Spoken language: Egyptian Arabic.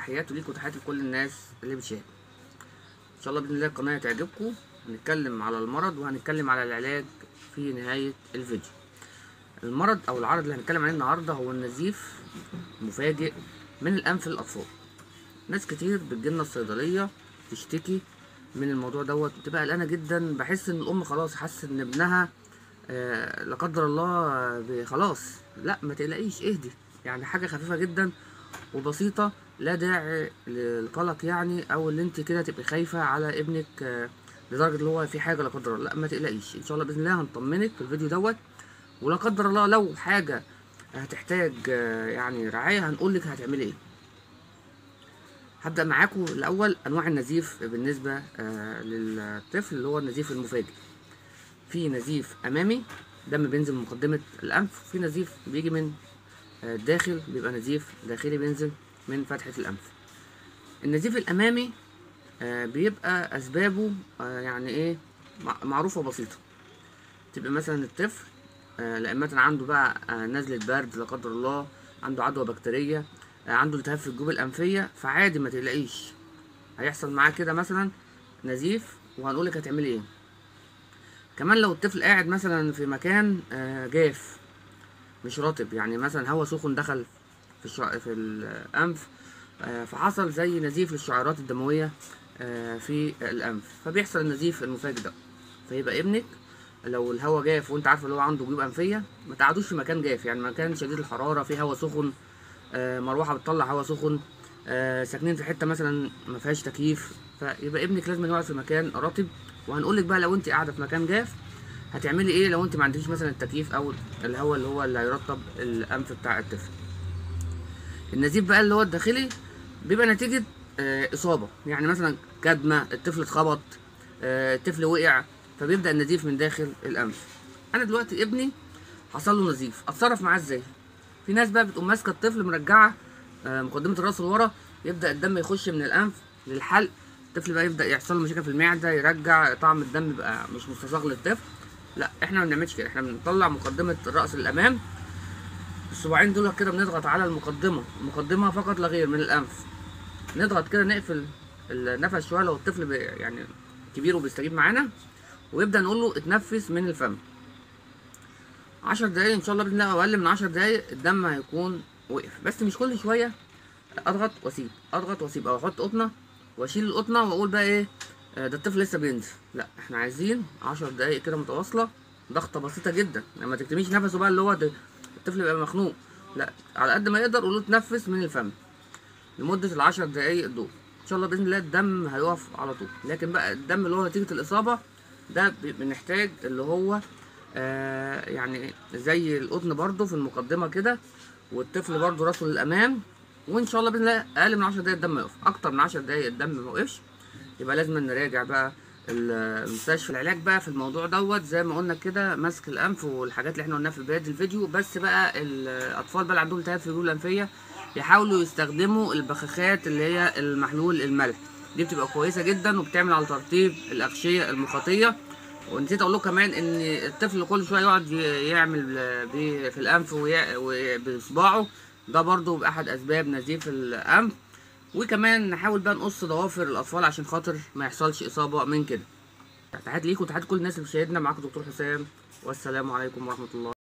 تحياتي ليكم وتحياتي لكل الناس اللي بتشاهد ان شاء الله باذن الله القناه تعجبكم هنتكلم على المرض وهنتكلم على العلاج في نهايه الفيديو المرض او العرض اللي هنتكلم عليه النهارده هو النزيف مفاجئ من الانف للاطفال ناس كتير بتجيلنا الصيدليه تشتكي من الموضوع دوت بتبقى قلقانه جدا بحس ان الام خلاص حاسه ان ابنها آه لا قدر الله آه، خلاص لا ما تقلقيش اهدي يعني حاجه خفيفه جدا وبسيطه لا داعي للقلق يعني او اللي انت كده تبقي خايفه على ابنك آه، لدرجه اللي هو في حاجه لا قدر الله لا ما تقلقيش ان شاء الله باذن الله هنطمنك في الفيديو دوت ولا قدر الله لو حاجه هتحتاج آه، يعني رعايه هنقول لك هتعملي ايه هبدا معاكم الاول انواع النزيف بالنسبه آه، للطفل اللي هو النزيف المفاجئ في نزيف امامي دم بينزل من مقدمه الانف في نزيف بيجي من آه، الداخل بيبقى نزيف داخلي بينزل من فتحه الانف النزيف الامامي آه، بيبقى اسبابه آه، يعني ايه مع- معروفه وبسيطه تبقى مثلا الطفل آه، لأمة عنده بقى آه، نزلة برد لا قدر الله عنده عدوى بكتيرية آه، عنده التهاب في الجيوب الأنفية فعادي ما تقلقيش هيحصل معاه كده مثلا نزيف وهنقولك هتعملي ايه كمان لو الطفل قاعد مثلا في مكان آه، جاف مش رطب يعني مثلا هوا سخن دخل في الشع... في الأنف آه، فحصل زي نزيف للشعيرات الدموية آه، في الأنف فبيحصل النزيف المفاجئ ده فيبقى ابنك لو الهواء جاف وانت عارف اللي هو عنده جيوب انفيه ما تقعدوش في مكان جاف يعني مكان شديد الحراره فيه هواء سخن آه، مروحه بتطلع هواء سخن آه، ساكنين في حته مثلا ما فيهاش تكييف فيبقى ابنك لازم يقعد في مكان رطب وهنقول لك بقى لو انت قاعده في مكان جاف هتعملي ايه لو انت ما عندكيش مثلا التكييف او الهواء اللي هو اللي هيرطب الانف بتاع الطفل النزيف بقى اللي هو الداخلي بيبقى نتيجه آه، اصابه يعني مثلا كدمه الطفل اتخبط آه، الطفل وقع فبيبدا النزيف من داخل الانف انا دلوقتي ابني حصل له نزيف اتصرف معاه ازاي في ناس بقى بتقوم ماسكه الطفل مرجعه آه، مقدمه الراس لورا يبدا الدم يخش من الانف للحلق الطفل بقى يبدا يحصل له مشاكل في المعده يرجع طعم الدم بقى مش مستساغ للطفل لا احنا ما بنعملش كده احنا بنطلع مقدمه الراس للامام الصباعين دول كده بنضغط على المقدمه المقدمه فقط لا غير من الانف نضغط كده نقفل النفس شويه لو الطفل بي يعني كبير وبيستجيب معانا ويبدا نقول له اتنفس من الفم عشر دقايق ان شاء الله باذن الله او اقل من عشر دقايق الدم هيكون وقف بس مش كل شويه اضغط واسيب اضغط واسيب او احط قطنه واشيل القطنه واقول بقى ايه آه، ده الطفل لسه بينزل لا احنا عايزين عشر دقايق كده متواصله ضغطه بسيطه جدا يعني ما تكتميش نفسه بقى اللي هو ده الطفل يبقى مخنوق لا على قد ما يقدر قول له تنفس من الفم لمده العشر دقايق دول ان شاء الله باذن الله الدم هيقف على طول لكن بقى الدم اللي هو نتيجه الاصابه ده بي- بنحتاج اللي هو آه يعني زي القطن برضو في المقدمه كده والطفل برضو راسه للامام وان شاء الله باذن الله اقل من 10 دقايق الدم يقف اكتر من 10 دقايق الدم ما وقفش يبقى لازم نراجع بقى ال- المستشفى العلاج بقى في الموضوع دوت زي ما قلنا كده مسك الانف والحاجات اللي احنا قلناها في بدايه الفيديو بس بقى الاطفال بقى اللي عندهم التهاب في الجيوب الانفيه يحاولوا يستخدموا البخاخات اللي هي المحلول الملح دي بتبقى كويسه جدا وبتعمل على ترطيب الاغشيه المخاطيه ونسيت اقول لكم كمان ان الطفل كل شويه يقعد ي- يعمل ب- في الانف ويع- و- بصباعه ده برضو باحد اسباب نزيف الانف وكمان نحاول بقى نقص ضوافر الاطفال عشان خاطر ما يحصلش اصابه من كده تحياتي ليكم وتحياتي كل الناس اللي بتشاهدنا معاكم دكتور حسام والسلام عليكم ورحمه الله